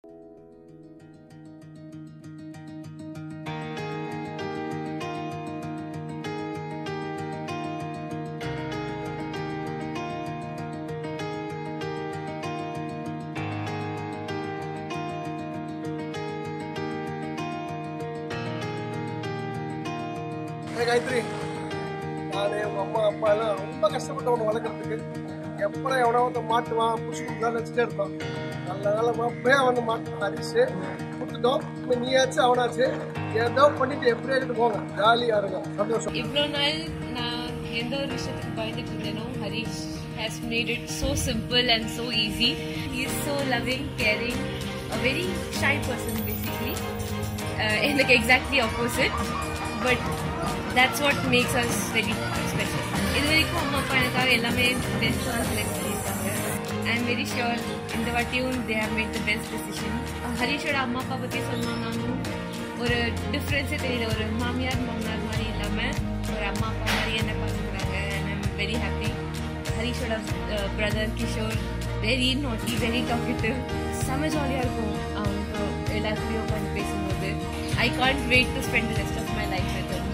ஏய் காயத்ரி நான் உங்க அம்மா அப்பா எல்லாம் ரொம்ப கஷ்டப்பட்டு அவனை வளர்க்கறதுக்கு எப்படா எவனா வந்து மாட்டுவான் புடிச்சு கொடுக்கலாம் வச்சுட்டே இருப்பான் நல்ல நல்ல மாப்பே வந்து மாட்டான் ஹரிஷ் கொடுத்துட்டோம் இப்போ நீயாச்சு அவனாச்சு ஏதோ பண்ணிட்டு எப்படியா எடுத்து போங்க ஜாலியா இருக்கும் சந்தோஷம் இவ்வளோ நாள் நான் எந்த ஒரு விஷயத்துக்கு பயந்துட்டு இருந்தேனோ Harish has made it so simple and so easy he is so loving caring a very shy person basically எனக்கு exactly opposite but that's what makes us very special இது வரைக்கும் அம்மா அப்பா எனக்காக எல்லாமே பெஸ்ட்டாக செலக்ட் பண்ணியிருக்காங்க ஐ எம் வெரி ஷியோர் இந்த வாட்டியும் they have made the best decision ஹரிஷோட அம்மா அப்பா பற்றி சொல்லணும்னாலும் ஒரு டிஃப்ரென்ஸே தெரியல ஒரு மாமியார் மாமனார் மாதிரி இல்லாமல் ஒரு அம்மா அப்பா மாதிரி என்ன பார்த்துக்கிறாங்க அண்ட் ஐம் வெரி ஹாப்பி ஹரிஷோட brother Kishore very naughty very talkative செம்ம ஜாலியாக இருக்கும் அவனுக்கு எல்லாத்துலேயும் உட்காந்து பேசும்போது I can't wait to spend the rest of my life with him.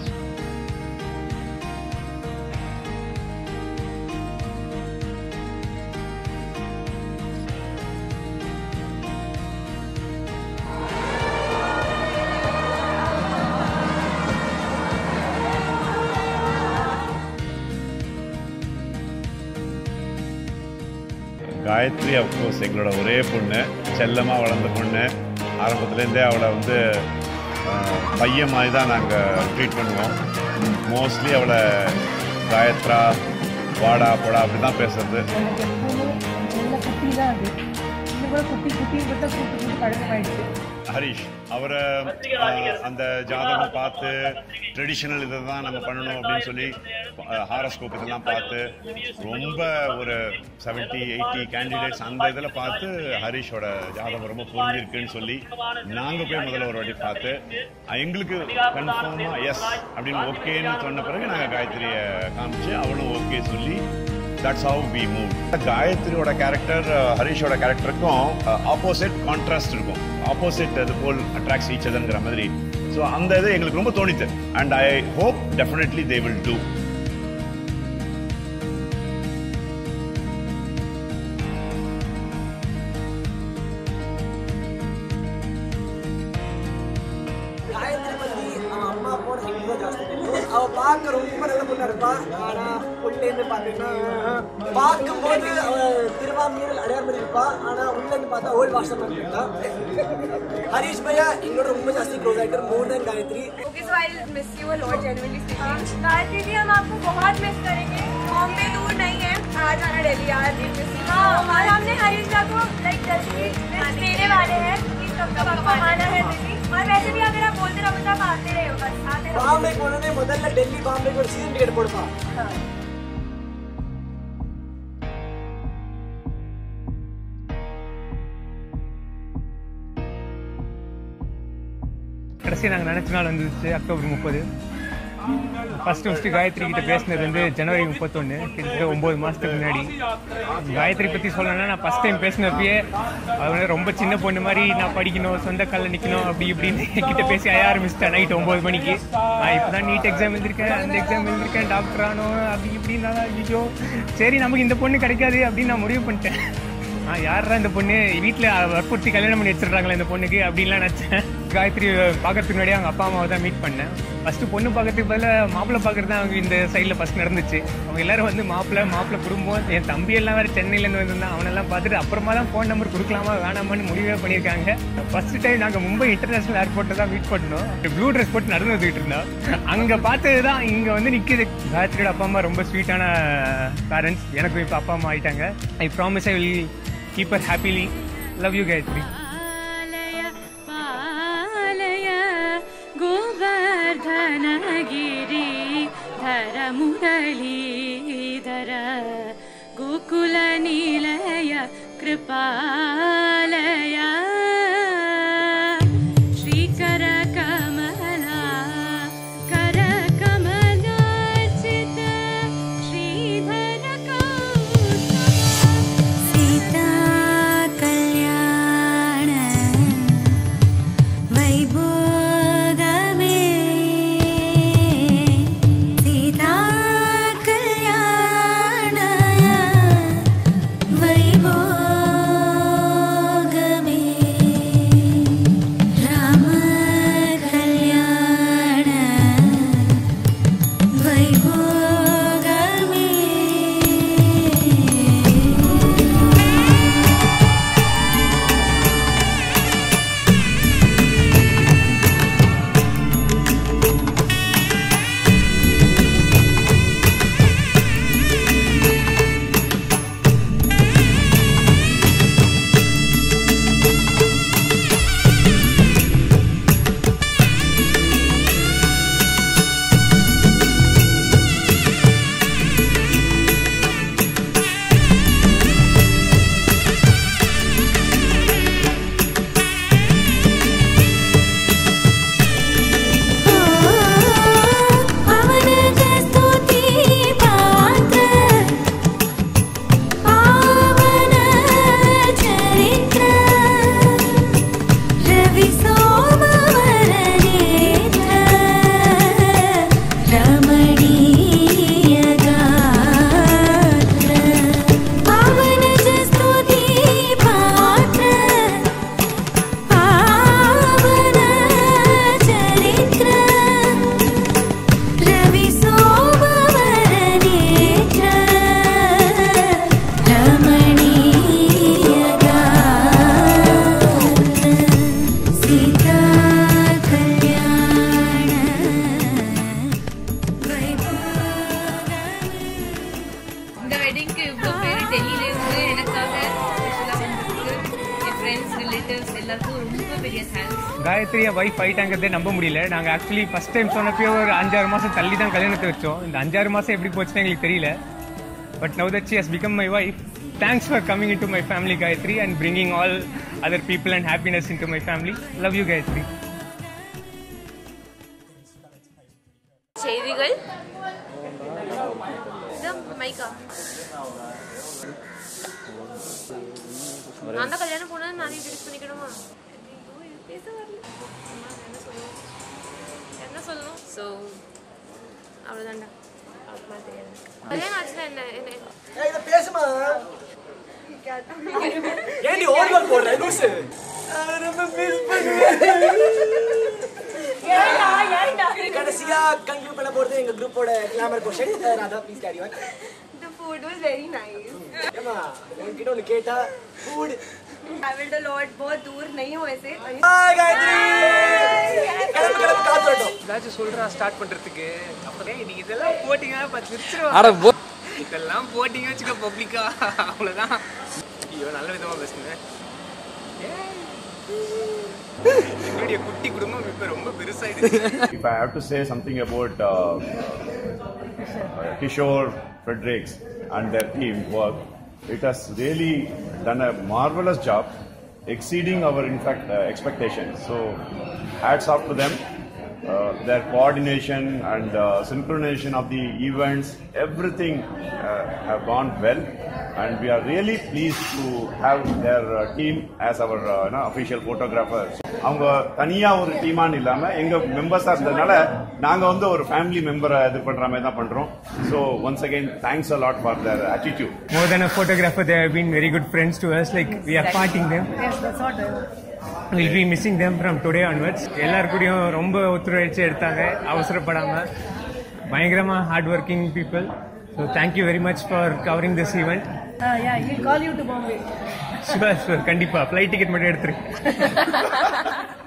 Gayathri of course எங்களோட ஒரே பொண்ணு செல்லமாக வளர்ந்த பொண்ணு ஆரம்பத்துலேருந்தே அவளை வந்து அஹ், பையன் மாதிரி தான் நாங்கள் ட்ரீட் பண்ணுவோம் மோஸ்ட்லி அவளை காயத்ரா வாடா போடா அப்படி தான் பேசுறது எனக்கு எப்பவுமே நல்ல குட்டி தான் அது இன்னும் கூட குட்டி குட்டி மட்டும் கூட்டு கூட்டு பழக்கமாயிடுச்சு ஹரிஷ் அவரை அஹ், அந்த ஜாதகம் பார்த்து ட்ரெடிஷ்னல் இதை தான் நம்ம பண்ணணும் அப்படின்னு சொல்லி ஹாரஸ்கோப் இதெல்லாம் பார்த்து ரொம்ப ஒரு செவன்ட்டி எயிட்டி கேண்டிடேட்ஸ் அந்த இதில் பார்த்து ஹரிஷோட ஜாதகம் ரொம்ப பொருந்திருக்குன்னு சொல்லி நாங்கள் போய் முதல்ல ஒரு வாட்டி பார்த்து அஹ், எங்களுக்கு கன்ஃபார்மாக எஸ் அப்படின்னு ஓகேன்னு சொன்ன பிறகு நாங்கள் காயத்ரியை காமிச்சு அவளும் ஓகே சொல்லி தட்ஸ் ஹவு வி மூவ் காயத்ரியோட கேரக்டர் ஹரிஷோட கேரக்டருக்கும் ஆப்போசிட் கான்ட்ராஸ்ட் இருக்கும் ஆப்போசிட் அது போல் அட்ராக்ட்ஸ் ஈச் அதர்ங்கிற மாதிரி ஸோ அந்த இது எங்களுக்கு ரொம்ப தோணித்து and I hope definitely they will do Gayathri பத்தி அவன் அம்மா அப்பாவோட ரொம்ப ஜாஸ்தி தெரியும் அவ பார்க்க ரொம்ப நல்ல பொண்ணா இருப்பா ஆனா உள்ளேருந்து பாத்தீங்கன்னா பார்க்கும்போது அவ திருவாமியூரில் அடையார் மாதிரி இருப்பா ஆனா உள்ளேருந்து பார்த்தா ஓல்ட் வாஷர் மாதிரி இருக்கா ஹரிஷ் பையா எங்களோட ரொம்ப ஜாஸ்தி க்ளோஸ் ஆயிட்டு மோர் தென் Gayatri Okay, so I'll miss you a lot, genuinely speaking. Gayatri जी हम आपको बहुत मिस करेंगे बॉम्बे दूर नहीं है आज आना दिल्ली यार हाँ और हमने हरीशा को लाइक जल्दी मिस देने वाले हैं कि कब कब आपको आना है दिल्ली और वैसे भी अगर आप बोलते रहो तो आप आते रहे हो बस आते रहो பாம்பே போனோடனே முதல்ல டெல்லி பாம்பேக்கு ஒரு சீசன் டிக்கெட் போடுப்பா கடைசி நாங்கள் நினச்ச நாள் வந்துச்சு அக்டோபர் முப்பது ஃபர்ஸ்ட் ஃபஸ்ட்டு காயத்ரி கிட்ட பேசினது வந்து ஜனவரி முப்பத்தொன்று கிட்டத்தட்ட ஒம்பது மாதத்துக்கு முன்னாடி காயத்ரி பற்றி சொல்லணும்னா நான் ஃபஸ்ட் டைம் பேசினப்பயே அவங்க ரொம்ப சின்ன பொண்ணு மாதிரி நான் படிக்கணும் சொந்த காலில் நிற்கணும் அப்படி இப்படின்னு கிட்ட பேசி அழ ஆரம்பிச்சிட்டேன் நைட் ஒம்பது மணிக்கு நான் இப்போ தான் நீட் எக்ஸாம் எழுதிருக்கேன் அந்த எக்ஸாம் எழுதிருக்கேன் டாக்டர் ஆனோம் அப்படி இப்படின்னா ஐயோ சரி நமக்கு இந்த பொண்ணு கிடைக்காது அப்படின்னு நான் முடிவு பண்ணிட்டேன் ஆ யாரா இந்த பொண்ணு வீட்டில் வற்புறுத்தி கல்யாணம் பண்ணி வச்சிடுறாங்களா இந்த பொண்ணுக்கு அப்படின்லாம் நினச்சேன் காயத்ரி பார்க்கறதுக்கு முன்னாடி அவங்க அப்பா அம்மாவை தான் மீட் பண்ணேன் ஃபர்ஸ்ட் பொண்ணு பார்க்கறதுக்கு பதிலாக மாப்பிள்ளை பார்க்கறது தான் அவங்க இந்த சைடில் ஃபர்ஸ்ட் நடந்துச்சு அவங்க எல்லாரும் வந்து மாப்பிள்ளை மாப்பிள்ளை குடும்பம் என் தம்பி எல்லாம் வேறு சென்னையிலேருந்து வந்திருந்தான் அவனெல்லாம் பார்த்துட்டு அப்புறமா தான் ஃபோன் நம்பர் கொடுக்கலாமா வேணாமான்னு முடிவே பண்ணியிருக்காங்க ஃபர்ஸ்ட் டைம் நாங்கள் மும்பை இன்டர்நேஷனல் ஏர்போர்ட்டில் தான் மீட் பண்ணோம் ப்ளூ ட்ரெஸ் போட்டு நடந்து வந்துகிட்டு இருந்தோம் அங்கே பார்த்தது தான் இங்கே வந்து நிற்கிது காயத்ரியோட அப்பா அம்மா ரொம்ப ஸ்வீட்டான பேரண்ட்ஸ் எனக்கும் இப்போ அப்பா அம்மா ஆயிட்டாங்க I promise I will keep her happily love you Gayathri पालय पालय गोवर्धनगिरि धर मुरलीधर गोकुलनिलय कृपालय श्रीकरकमला करकमलार्चित श्रीधर सीता कल्याण எல்லாருக்கும் ரொம்ப பெரிய தேங்க்ஸ் காயத்ரி என் ஒய்ஃப் ஆயிட்டாங்கிறதே நம்ப முடியல நாங்கள் ஆக்சுவலி ஃபர்ஸ்ட் டைம் சொன்னப்போ ஒரு அஞ்சாறு மாதம் தள்ளி தான் கல்யாணத்தை வச்சோம் இந்த அஞ்சாறு மாதம் எப்படி போச்சுன்னு எங்களுக்கு தெரியல but now that she has become my wife thanks for coming in to my family Gayathri and bringing all other people and happiness in to my family love you Gayathri செய்திகள் மைக்கா நான் தான் கல்யாணம் போனா நானே இன்ட்ரடியூஸ் பண்ணிக்கணுமா ஐயோ, இது பேச வரல என்ன சொல்லணும் என்ன சொல்லணும் ஸோ அவ்வளோதான்டா அவ்வளோ தெரியாது கல்யாணம் ஆச்சுன்னா என்ன என்ன ஏய், இதை பேசுமா ஏன்டி ஓடிவால் போடுற லூசு கடைசியா கன்க்ளூட் பண்ண போறது எங்க குரூப்போட glamour question Radha please carry on The food was very nice. ஏமா உன்கிட்ட ஒன்று கேட்டா ஃபுட் Traveled a lot. बहुत दूर नहीं हो ऐसे. ஹாய் காயத்ரி கிளம்பு கிளம்பு காத்து வரட்டும் ஏதாச்சும் சொல்றா ஸ்டார்ட் பண்றதுக்கு அப்பதே நீ இதெல்லாம் போட்டிங்கன்னா பார்த்து விரிச்சிருவா இதெல்லாம் போட்டிங்க வச்சுக்க பப்ளிக்கா அவ்வளோதான் ஐயோ நல்ல விதமா பேசுங்க என்னுடைய குட்டி குடும்பம் இப்ப ரொம்ப பெருசாயிடுச்சு If I have to say something about uh, Kishore Fredericks and their team work, it has really done a marvelous job, exceeding our in fact uh, expectations. So, hats off to them. Uh, their coordination and uh, synchronization of the events, everything uh, have gone well, and we are really pleased to have their uh, team as our uh, you know, official photographer. அவங்க தனியா ஒரு டீமான்னு இல்லாம எங்க மெம்பர்ஸா இருந்ததுனால நாங்க வந்து ஒரு family மெம்பரை இது பண்ற மாதிரி தான் பண்றோம் so once again thanks a lot for தர் attitude More than a photographer, they have been very good friends to us. Like we are parting them. Yes, that's what. Uh, We'll be missing them from today onwards. எல்லார் கூடயும் ரொம்ப ஒத்துழைச்சு எடுத்தாங்க அவசரப்படாம பயங்கரமா hard working people so thank you very much for covering this event uh, yeah, he'll call you to Bombay. Sure sure கண்டிப்பா flight ticket மட்டும் எடுத்துருக்கு